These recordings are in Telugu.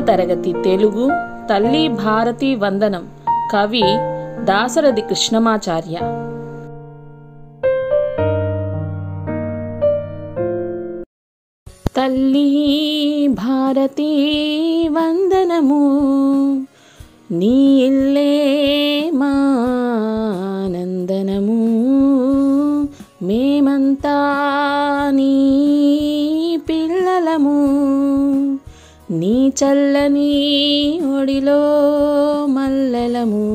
తరగతి తెలుగు తల్లి భారతి వందనం కవి దాసరథి కృష్ణమాచార్య తల్లి భారతి వందనము నీ ఇల్లే మానందనము మేమంతా నీ పిల్లలము నీ చల్లని ఒడిలో మల్లెలము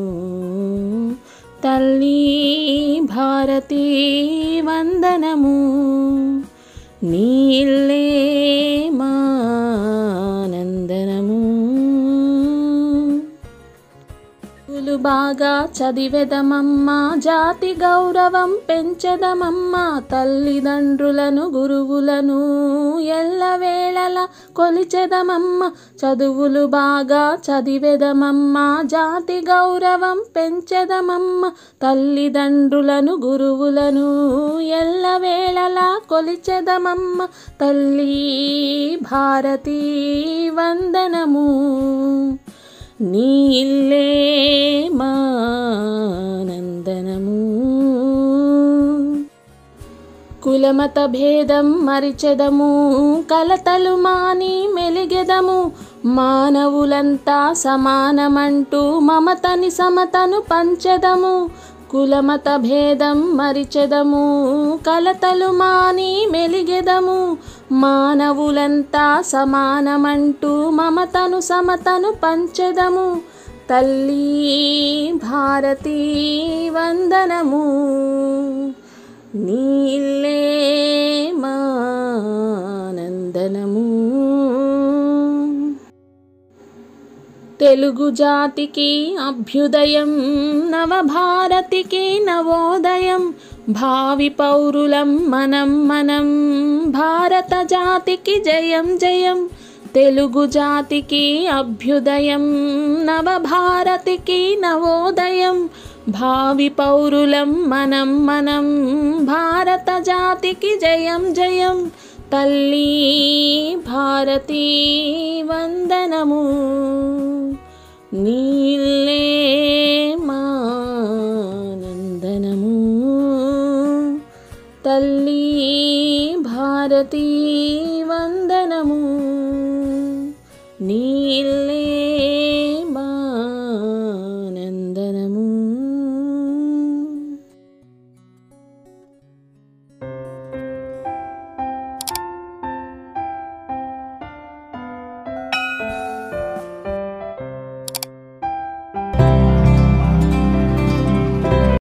తల్లి భారతి వందనము నీ ఇల్లే మానందనము చదువులు బాగా చదివెదమమ్మా జాతి గౌరవం పెంచెదమమ్మా తల్లిదండ్రులను గురువులను ఎల్లవేళలా కొలిచెదమమ్మ చదువులు బాగా చదివెదమమ్మా జాతి గౌరవం పెంచెదమమ్మ తల్లిదండ్రులను గురువులను ఎల్లవేళలా కొలిచెదమమ్మ తల్లి భారతీ వందనము నీ ఇల్లే మానందనము కులమత భేదం మరిచెదము కలతలు మాని మెలిగెదము మానవులంతా సమానమంటూ మమతని సమతను పంచెదము కులమత భేదం మరిచెదము కలతలు మాని మెలిగెదము మానవులంతా సమానమంటూ మమతను సమతను పంచెదము తల్లి భారతీ వందనము నీళ్ళే మానందనము తెలుగు జాతికి అభ్యుదయం నవభారతికి నవోదయం భావి పౌరులం మనం మనం భారత జాతికి జయం జయం తెలుగు జాతికి అభ్యుదయం నవభారతికి నవోదయం భావి పౌరులం మనం మనం భారత జాతికి జయం జయం తల్లి భారతీ వందనము నీళ్ళే మానందనము తల్లి భారతీ వందనము నీళ్ళే